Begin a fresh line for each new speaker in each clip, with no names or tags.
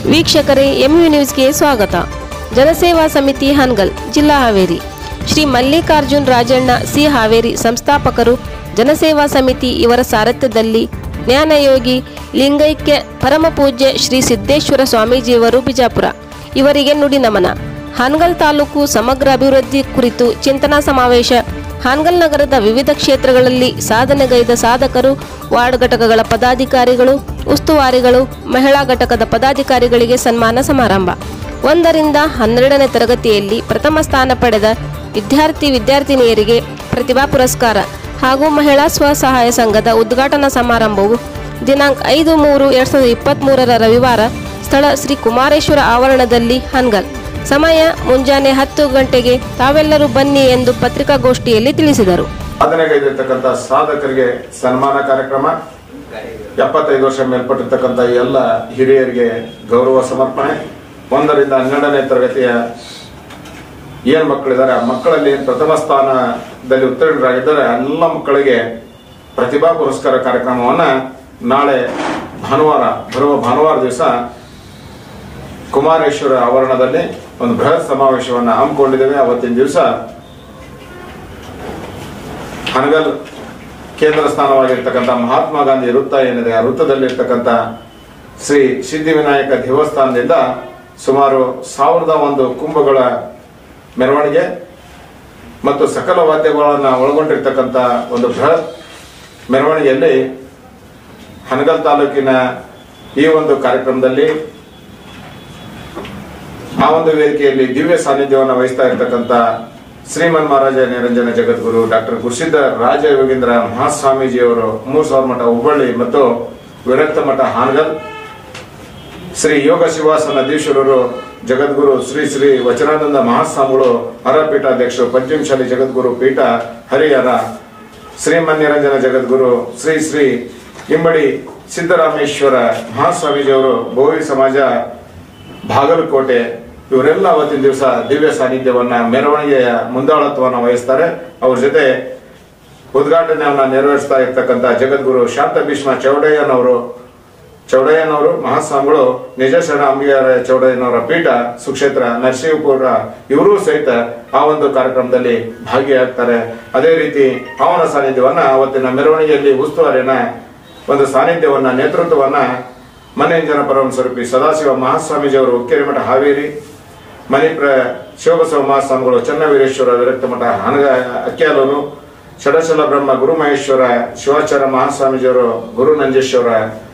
ವೀಕ್ಷಕರೇ ಎಂಯು ನ್ಯೂಸ್ಗೆ ಸ್ವಾಗತ ಜನಸೇವಾ ಸಮಿತಿ ಹನ್ಗಲ್ ಜಿಲ್ಲಾ ಹಾವೇರಿ ಶ್ರೀ ಮಲ್ಲಿಕಾರ್ಜುನ್ ರಾಜಣ್ಣ ಸಿ ಹಾವೇರಿ ಸಂಸ್ಥಾಪಕರು ಜನಸೇವಾ ಸಮಿತಿ ಇವರ ಸಾರಥ್ಯದಲ್ಲಿ ಜ್ಞಾನಯೋಗಿ ಲಿಂಗೈಕ್ಯ ಪರಮಪೂಜ್ಯ ಶ್ರೀ ಸಿದ್ದೇಶ್ವರ ಸ್ವಾಮೀಜಿಯವರು ಬಿಜಾಪುರ ಇವರಿಗೆ ನುಡಿ ನಮನ ಹಾನಗಲ್ ತಾಲೂಕು ಸಮಗ್ರ ಅಭಿವೃದ್ಧಿ ಕುರಿತು ಚಿಂತನಾ ಸಮಾವೇಶ ಹಾನಗಲ್ ನಗರದ ವಿವಿಧ ಕ್ಷೇತ್ರಗಳಲ್ಲಿ ಸಾಧನೆಗೈದ ಸಾಧಕರು ವಾರ್ಡ್ ಘಟಕಗಳ ಪದಾಧಿಕಾರಿಗಳು ಉಸ್ತುವಾರಿಗಳು ಮಹಿಳಾ ಘಟಕದ ಪದಾಧಿಕಾರಿಗಳಿಗೆ ಸನ್ಮಾನ ಸಮಾರಂಭ ಒಂದರಿಂದ ಹನ್ನೆರಡನೇ ತರಗತಿಯಲ್ಲಿ ಪ್ರಥಮ ಸ್ಥಾನ ಪಡೆದ ವಿದ್ಯಾರ್ಥಿ ವಿದ್ಯಾರ್ಥಿನಿಯರಿಗೆ ಪ್ರತಿಭಾ ಪುರಸ್ಕಾರ ಹಾಗೂ ಮಹಿಳಾ ಸ್ವಸಹಾಯ ಸಂಘದ ಉದ್ಘಾಟನಾ ಸಮಾರಂಭವು ದಿನಾಂಕ ಐದು ಮೂರು ಎರಡ್ ಸಾವಿರದ ಇಪ್ಪತ್ತ್ಮೂರರ ರವಿವಾರ ಸ್ಥಳ ಶ್ರೀ ಕುಮಾರೇಶ್ವರ ಆವರಣದಲ್ಲಿ ಹನ್ಗಲ್ ಸಮಯ ಮುಂಜಾನೆ ಹತ್ತು ಗಂಟೆಗೆ ತಾವೆಲ್ಲರೂ ಬನ್ನಿ ಎಂದು ಪತ್ರಿಕಾಗೋಷ್ಠಿಯಲ್ಲಿ ತಿಳಿಸಿದರು
ಸಾಧನೆಗೈದಿರ್ತಕ್ಕಂಥ ಸಾಧಕರಿಗೆ ಸನ್ಮಾನ ಕಾರ್ಯಕ್ರಮ ಎಪ್ಪತ್ತೈದು ವರ್ಷ ಮೇಲ್ಪಟ್ಟಿರ್ತಕ್ಕಂಥ ಎಲ್ಲ ಹಿರಿಯರಿಗೆ ಗೌರವ ಸಮರ್ಪಣೆ ಒಂದರಿಂದ ಹನ್ನೆರಡನೇ ತರಗತಿಯ ಏನ್ ಮಕ್ಕಳಿದ್ದಾರೆ ಆ ಮಕ್ಕಳಲ್ಲಿ ಪ್ರಥಮ ಸ್ಥಾನದಲ್ಲಿ ಉತ್ತೀರ್ಣರಾಗಿದ್ದಾರೆ ಎಲ್ಲ ಮಕ್ಕಳಿಗೆ ಪ್ರತಿಭಾ ಪುರಸ್ಕಾರ ಕಾರ್ಯಕ್ರಮವನ್ನ ನಾಳೆ ಭಾನುವಾರ ಬರುವ ಭಾನುವಾರ ದಿವಸ ಕುಮಾರೇಶ್ವರ ಆವರಣದಲ್ಲಿ ಒಂದು ಬೃಹತ್ ಸಮಾವೇಶವನ್ನ ಹಮ್ಮಿಕೊಂಡಿದ್ದೇವೆ ಅವತ್ತಿನ ದಿವಸ ಹನಗಲ್ ಕೇಂದ್ರ ಸ್ಥಾನವಾಗಿರ್ತಕ್ಕಂಥ ಮಹಾತ್ಮ ಗಾಂಧಿ ವೃತ್ತ ಏನಿದೆ ಆ ವೃತ್ತದಲ್ಲಿರ್ತಕ್ಕಂಥ ಶ್ರೀ ಸಿದ್ಧಿವಿನಾಯಕ ದೇವಸ್ಥಾನದಿಂದ ಸುಮಾರು ಸಾವಿರದ ಒಂದು ಕುಂಭಗಳ ಮೆರವಣಿಗೆ ಮತ್ತು ಸಕಲ ವಾದ್ಯಗಳನ್ನು ಒಳಗೊಂಡಿರ್ತಕ್ಕಂಥ ಒಂದು ಬೃಹತ್ ಮೆರವಣಿಗೆಯಲ್ಲಿ ಹನಗಲ್ ತಾಲೂಕಿನ ಈ ಒಂದು ಕಾರ್ಯಕ್ರಮದಲ್ಲಿ ಆ ಒಂದು ವೇದಿಕೆಯಲ್ಲಿ ದಿವ್ಯ ಸಾನ್ನಿಧ್ಯವನ್ನು ವಹಿಸ್ತಾ ಇರತಕ್ಕಂತ ಶ್ರೀಮನ್ ಮಹಾರಾಜ ನಿರಂಜನ ಜಗದ್ಗುರು ಡಾಕ್ಟರ್ ಗುರುಸಿದ್ಧ ರಾಜ ಯೋಗೀಂದ್ರ ಮಹಾಸ್ವಾಮೀಜಿಯವರು ಮೂರ್ ಸಾವಿರ ಮಠ ಹುಬ್ಬಳ್ಳಿ ಮತ್ತು ವಿರಕ್ತ ಮಠ ಹಾನಗಲ್ ಶ್ರೀ ಯೋಗ ಶಿವಾಸನದೀಶ್ವರರು ಜಗದ್ಗುರು ಶ್ರೀ ಶ್ರೀ ವಚನಾನಂದ ಮಹಾಸ್ವಾಮಿಗಳು ಹರಪೀಠಾಧ್ಯಕ್ಷರು ಪಂಚಮಶಾಲಿ ಜಗದ್ಗುರು ಪೀಠ ಹರಿಹರ ಶ್ರೀಮನ್ನಿರಂಜನ ಜಗದ್ಗುರು ಶ್ರೀ ಶ್ರೀ ಇಮ್ಮಡಿ ಸಿದ್ದರಾಮೇಶ್ವರ ಮಹಾಸ್ವಾಮೀಜಿಯವರು ಬೋವಿ ಸಮಾಜ ಬಾಗಲಕೋಟೆ ಇವರೆಲ್ಲ ಅವತ್ತಿನ ದಿವಸ ದಿವ್ಯ ಸಾನ್ನಿಧ್ಯವನ್ನ ಮೆರವಣಿಗೆಯ ಮುಂದಾಳತ್ವವನ್ನು ವಹಿಸ್ತಾರೆ ಅವ್ರ ಜೊತೆ ಉದ್ಘಾಟನೆಯನ್ನ ನೆರವೇರಿಸ್ತಾ ಇರ್ತಕ್ಕಂಥ ಜಗದ್ಗುರು ಶಾಂತ ಭೀಷ್ಮ ಚೌಡಯ್ಯನವರು ಚೌಡಯ್ಯನವರು ಮಹಾಸ್ವಾಮಿಗಳು ನಿಜಶರಣ ಅಂಬಿಗಾರ ಚೌಡಯ್ಯನವರ ಪೀಠ ಸುಕ್ಷೇತ್ರ ನರಸಿಂಹಪುರ ಇವರೂ ಸಹಿತ ಆ ಒಂದು ಕಾರ್ಯಕ್ರಮದಲ್ಲಿ ಭಾಗಿಯಾಗ್ತಾರೆ ಅದೇ ರೀತಿ ಅವನ ಸಾನ್ನಿಧ್ಯವನ್ನ ಅವತ್ತಿನ ಮೆರವಣಿಗೆಯಲ್ಲಿ ಉಸ್ತುವಾರಿನ ಒಂದು ಸಾನ್ನಿಧ್ಯವನ್ನ ನೇತೃತ್ವವನ್ನ ಮನೆಯಂಜನ ಪರಮ ಸ್ವರೂಪಿ ಸದಾಶಿವ ಮಹಾಸ್ವಾಮೀಜಿಯವರು ಕೆರೆಮಠ ಹಾವೇರಿ ಮಣಿಪ್ರ ಶಿವಬಸವ ಮಹಾಸ್ವಾಮಿಗಳು ಚನ್ನವೀರೇಶ್ವರ ವಿರಕ್ತ ಮಠ ಹನಗ ಅಕ್ಯಾಲೂರು ಷಡಶಲ ಬ್ರಹ್ಮ ಗುರುಮಹೇಶ್ವರ ಶಿವಾಚಾರ್ಯ ಮಹಾಸ್ವಾಮೀಜಿಯವರು ಗುರು ನಂಜೇಶ್ವರ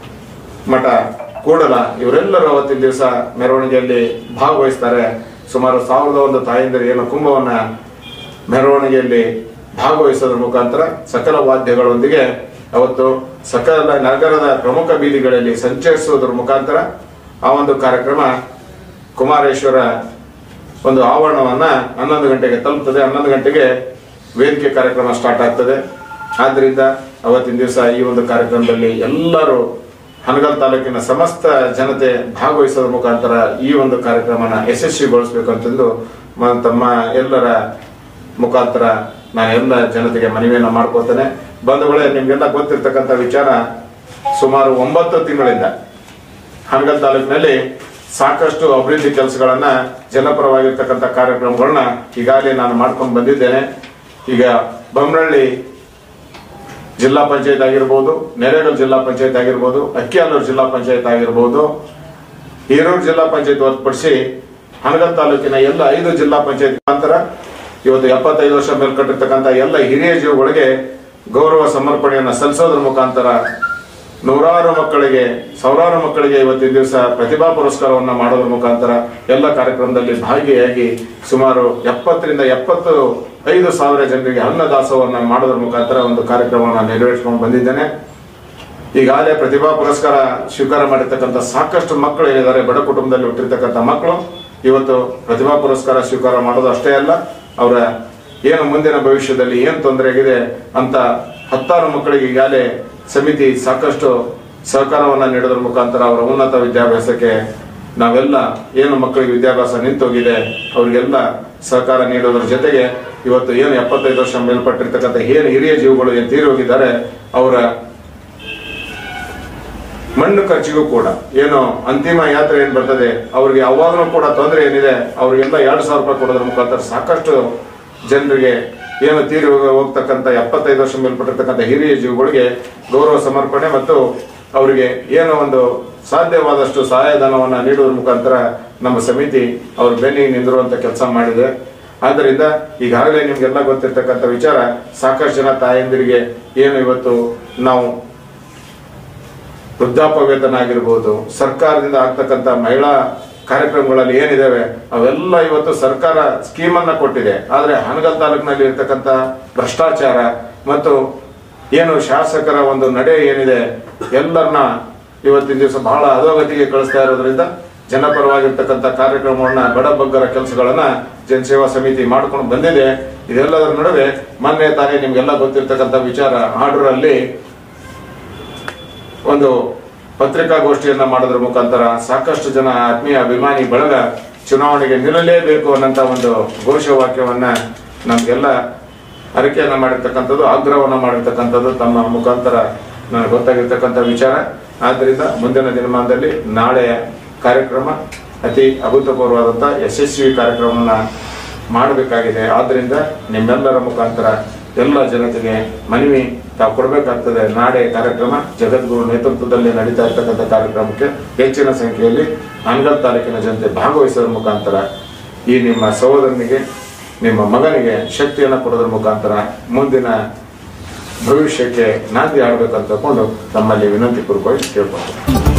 ಮಠ ಕೂಡಲ ಇವರೆಲ್ಲರೂ ಅವತ್ತಿನ ದಿವಸ ಮೆರವಣಿಗೆಯಲ್ಲಿ ಭಾಗವಹಿಸ್ತಾರೆ ಸುಮಾರು ಸಾವಿರದ ಒಂದು ತಾಯಂದಿರು ಏನು ಕುಂಭವನ್ನ ಮೆರವಣಿಗೆಯಲ್ಲಿ ಭಾಗವಹಿಸೋದ್ರ ಮುಖಾಂತರ ಸಕಲ ವಾದ್ಯಗಳೊಂದಿಗೆ ಅವತ್ತು ಸಕಲ ನಗರದ ಪ್ರಮುಖ ಬೀದಿಗಳಲ್ಲಿ ಸಂಚರಿಸುವುದರ ಮುಖಾಂತರ ಆ ಒಂದು ಕಾರ್ಯಕ್ರಮ ಕುಮಾರೇಶ್ವರ ಒಂದು ಆವರಣವನ್ನ ಹನ್ನೊಂದು ಗಂಟೆಗೆ ತಲುಪ್ತದೆ ಹನ್ನೊಂದು ಗಂಟೆಗೆ ವೇದಿಕೆ ಕಾರ್ಯಕ್ರಮ ಸ್ಟಾರ್ಟ್ ಆಗ್ತದೆ ಆದ್ರಿಂದ ಅವತ್ತಿನ ದಿವಸ ಈ ಒಂದು ಕಾರ್ಯಕ್ರಮದಲ್ಲಿ ಎಲ್ಲರೂ ಹನಗಲ್ ತಾಲೂಕಿನ ಸಮಸ್ತ ಜನತೆ ಭಾಗವಹಿಸೋದ್ರ ಮುಖಾಂತರ ಈ ಒಂದು ಕಾರ್ಯಕ್ರಮನ ಯಶಸ್ವಿಗೊಳಿಸಬೇಕು ಅಂತಂದು ಮ- ತಮ್ಮ ಎಲ್ಲರ ಮುಖಾಂತರ ನಾನು ಎಲ್ಲ ಜನತೆಗೆ ಮನವಿಯನ್ನ ಮಾಡ್ಕೋತೇನೆ ಬಂಧುಗಳೇ ನಿಮ್ಗೆಲ್ಲ ಗೊತ್ತಿರ್ತಕ್ಕಂಥ ವಿಚಾರ ಸುಮಾರು ಒಂಬತ್ತು ತಿಂಗಳಿಂದ ಹನಗಲ್ ತಾಲೂಕಿನಲ್ಲಿ ಸಾಕಷ್ಟು ಅಭಿವೃದ್ಧಿ ಕೆಲಸಗಳನ್ನ ಜನಪರವಾಗಿರ್ತಕ್ಕಂಥ ಕಾರ್ಯಕ್ರಮಗಳನ್ನ ಈಗಾಗಲೇ ನಾನು ಮಾಡ್ಕೊಂಡು ಬಂದಿದ್ದೇನೆ ಈಗ ಬೊಮ್ಮನಹಳ್ಳಿ ಜಿಲ್ಲಾ ಪಂಚಾಯತ್ ಆಗಿರ್ಬೋದು ನೆರೆಗಲ್ ಜಿಲ್ಲಾ ಪಂಚಾಯತ್ ಆಗಿರ್ಬೋದು ಅಕ್ಕಿಯಾಲೂರು ಜಿಲ್ಲಾ ಪಂಚಾಯತ್ ಆಗಿರ್ಬೋದು ಹೀರೂರು ಜಿಲ್ಲಾ ಪಂಚಾಯತ್ ಹೊರತುಪಡಿಸಿ ಹನಗಲ್ ತಾಲೂಕಿನ ಎಲ್ಲ ಐದು ಜಿಲ್ಲಾ ಪಂಚಾಯತ್ ಮುಖಾಂತರ ಇವತ್ತು ಎಪ್ಪತ್ತೈದು ವರ್ಷ ಮೇಲ್ಕಟ್ಟಿರ್ತಕ್ಕಂಥ ಎಲ್ಲ ಹಿರಿಯ ಜೀವಗಳಿಗೆ ಗೌರವ ಸಮರ್ಪಣೆಯನ್ನ ಸಲ್ಲಿಸೋದ್ರ ಮುಖಾಂತರ ನೂರಾರು ಮಕ್ಕಳಿಗೆ ಸಾವಿರಾರು ಮಕ್ಕಳಿಗೆ ಇವತ್ತಿನ ದಿವಸ ಪ್ರತಿಭಾ ಪುರಸ್ಕಾರವನ್ನ ಮಾಡೋದ್ರ ಮುಖಾಂತರ ಎಲ್ಲ ಕಾರ್ಯಕ್ರಮದಲ್ಲಿ ಭಾಗಿಯಾಗಿ ಸುಮಾರು ಎಪ್ಪತ್ತರಿಂದ ಎಪ್ಪತ್ತು ಐದು ಸಾವಿರ ಜನರಿಗೆ ಅನ್ನದಾಸವನ್ನ ಮಾಡೋದ್ರ ಮುಖಾಂತರ ಒಂದು ಕಾರ್ಯಕ್ರಮವನ್ನು ನೆರವೇರಿಸಿಕೊಂಡು ಬಂದಿದ್ದೇನೆ ಈಗಾಗಲೇ ಪ್ರತಿಭಾ ಪುರಸ್ಕಾರ ಸ್ವೀಕಾರ ಮಾಡಿರ್ತಕ್ಕಂಥ ಸಾಕಷ್ಟು ಮಕ್ಕಳು ಏನಿದ್ದಾರೆ ಬಡ ಕುಟುಂಬದಲ್ಲಿ ಹುಟ್ಟಿರ್ತಕ್ಕಂಥ ಮಕ್ಕಳು ಇವತ್ತು ಪ್ರತಿಭಾ ಪುರಸ್ಕಾರ ಸ್ವೀಕಾರ ಮಾಡೋದು ಅಷ್ಟೇ ಅಲ್ಲ ಅವರ ಏನು ಮುಂದಿನ ಭವಿಷ್ಯದಲ್ಲಿ ಏನು ತೊಂದರೆ ಆಗಿದೆ ಅಂತ ಹತ್ತಾರು ಮಕ್ಕಳಿಗೆ ಈಗಾಗಲೇ ಸಮಿತಿ ಸಾಕಷ್ಟು ಸಹಕಾರವನ್ನ ನೀಡೋದ್ರ ಮುಖಾಂತರ ಅವರ ಉನ್ನತ ವಿದ್ಯಾಭ್ಯಾಸಕ್ಕೆ ನಾವೆಲ್ಲ ಏನು ಮಕ್ಕಳಿಗೆ ವಿದ್ಯಾಭ್ಯಾಸ ನಿಂತೋಗಿದೆ ಅವರಿಗೆಲ್ಲ ಸಹಕಾರ ನೀಡೋದ್ರ ಜೊತೆಗೆ ಇವತ್ತು ಏನು ಎಪ್ಪತ್ತೈದು ವರ್ಷ ಮೇಲ್ಪಟ್ಟಿರ್ತಕ್ಕಂಥ ಏನು ಹಿರಿಯ ಜೀವಗಳು ಏನು ತೀರಿ ಹೋಗಿದ್ದಾರೆ ಅವರ ಮಣ್ಣು ಖರ್ಚಿಗೂ ಕೂಡ ಏನು ಅಂತಿಮ ಯಾತ್ರೆ ಏನ್ ಬರ್ತದೆ ಅವ್ರಿಗೆ ಅವಾಗಲೂ ಕೂಡ ತೊಂದರೆ ಏನಿದೆ ಅವ್ರಿಗೆಲ್ಲ ಎರಡು ಸಾವಿರ ರೂಪಾಯಿ ಕೊಡೋದ್ರ ಮುಖಾಂತರ ಸಾಕಷ್ಟು ಜನರಿಗೆ ಏನು ತೀರಿ ಹೋಗ- ಹೋಗ್ತಕ್ಕಂಥ ಎಪ್ಪತ್ತೈದು ವರ್ಷ ಮೇಲ್ಪಟ್ಟಿರ್ತಕ್ಕಂಥ ಹಿರಿಯ ಜೀವಗಳಿಗೆ ಗೌರವ ಸಮರ್ಪಣೆ ಮತ್ತು ಅವರಿಗೆ ಏನೋ ಒಂದು ಸಾಧ್ಯವಾದಷ್ಟು ಸಹಾಯಧನವನ್ನ ನೀಡುವುದರ ಮುಖಾಂತರ ನಮ್ಮ ಸಮಿತಿ ಅವ್ರ ಬೆನ್ನಿಗೆ ನಿಂದಿರುವಂತ ಕೆಲಸ ಮಾಡಿದೆ ಆದ್ದರಿಂದ ಈಗಾಗಲೇ ನಿಮ್ಗೆಲ್ಲ ಗೊತ್ತಿರ್ತಕ್ಕಂಥ ವಿಚಾರ ಸಾಕಷ್ಟು ಜನ ತಾಯಂದಿರಿಗೆ ಏನು ಇವತ್ತು ನಾವು ವೃದ್ಧಾಪ್ಯ ವೇತನ ಆಗಿರ್ಬೋದು ಸರ್ಕಾರದಿಂದ ಆಗ್ತಕ್ಕಂಥ ಮಹಿಳಾ ಕಾರ್ಯಕ್ರಮಗಳಲ್ಲಿ ಏನಿದಾವೆ ಅವೆಲ್ಲ ಇವತ್ತು ಸರ್ಕಾರ ಸ್ಕೀಮ್ ಅನ್ನ ಕೊಟ್ಟಿದೆ ಆದ್ರೆ ಹಾನಗಲ್ ತಾಲೂಕಿನಲ್ಲಿ ಇರ್ತಕ್ಕಂಥ ಭ್ರಷ್ಟಾಚಾರ ಮತ್ತು ಏನು ಶಾಸಕರ ಒಂದು ನಡೆ ಏನಿದೆ ಎಲ್ಲರನ್ನ ಇವತ್ತಿನ ದಿವಸ ಬಹಳ ಅಧೋಗತಿಗೆ ಕಳಿಸ್ತಾ ಇರೋದ್ರಿಂದ ಜನಪರವಾಗಿರ್ತಕ್ಕಂಥ ಕಾರ್ಯಕ್ರಮಗಳನ್ನ ಬಡಬಗ್ಗರ ಕೆಲಸಗಳನ್ನ ಜನಸೇವಾ ಸಮಿತಿ ಮಾಡ್ಕೊಂಡು ಬಂದಿದೆ ಇದೆಲ್ಲದರ ನಡುವೆ ಮೊನ್ನೆ ತಾನೇ ನಿಮ್ಗೆಲ್ಲ ಗೊತ್ತಿರ್ತಕ್ಕಂಥ ವಿಚಾರ ಆರ್ಡರ್ ಒಂದು ಪತ್ರಿಕಾಗೋಷ್ಠಿಯನ್ನ ಮಾಡೋದ್ರ ಮುಖಾಂತರ ಸಾಕಷ್ಟು ಜನ ಆತ್ಮೀಯ ಅಭಿಮಾನಿ ಬಳಗ ಚುನಾವಣೆಗೆ ನಿಲ್ಲಲೇಬೇಕು ಅನ್ನಂತ ಒಂದು ಘೋಷವಾಕ್ಯವನ್ನ ನಮ್ಗೆಲ್ಲ ಅರಿಕೆಯನ್ನ ಮಾಡಿರ್ತಕ್ಕಂಥದ್ದು ಆಗ್ರಹವನ್ನ ಮಾಡಿರ್ತಕ್ಕಂಥದ್ದು ತಮ್ಮ ಮುಖಾಂತರ ನನಗೆ ಗೊತ್ತಾಗಿರ್ತಕ್ಕಂಥ ವಿಚಾರ ಆದ್ರಿಂದ ಮುಂದಿನ ದಿನಮಾನದಲ್ಲಿ ನಾಳೆಯ ಕಾರ್ಯಕ್ರಮ ಅತಿ ಅಭೂತಪೂರ್ವವಾದಂಥ ಯಶಸ್ವಿ ಕಾರ್ಯಕ್ರಮವನ್ನ ಮಾಡಬೇಕಾಗಿದೆ ಆದ್ರಿಂದ ನಿಮ್ಮೆಲ್ಲರ ಮುಖಾಂತರ ಎಲ್ಲ ಜನತೆಗೆ ಮನವಿ ತಾವು ಕೊಡಬೇಕಾಗ್ತದೆ ನಾಳೆ ಕಾರ್ಯಕ್ರಮ ಜಗದ್ಗುರು ನೇತೃತ್ವದಲ್ಲಿ ನಡೀತಾ ಇರ್ತಕ್ಕಂಥ ಕಾರ್ಯಕ್ರಮಕ್ಕೆ ಹೆಚ್ಚಿನ ಸಂಖ್ಯೆಯಲ್ಲಿ ಅನ್ಗಲ್ ತಾಲೂಕಿನ ಜನತೆ ಭಾಗವಹಿಸೋದ್ರ ಮುಖಾಂತರ ಈ ನಿಮ್ಮ ಸಹೋದರನಿಗೆ ನಿಮ್ಮ ಮಗನಿಗೆ ಶಕ್ತಿಯನ್ನು ಕೊಡೋದ್ರ ಮುಖಾಂತರ ಮುಂದಿನ ಭವಿಷ್ಯಕ್ಕೆ ನಾಂದಿ ಆಡ್ಬೇಕಂತ ತಕೊಂಡು ತಮ್ಮಲ್ಲಿ ವಿನಂತಿ ಪೂರ್ವಕವಾಗಿ ಕೇಳ್ಕೊಳ್ತೀನಿ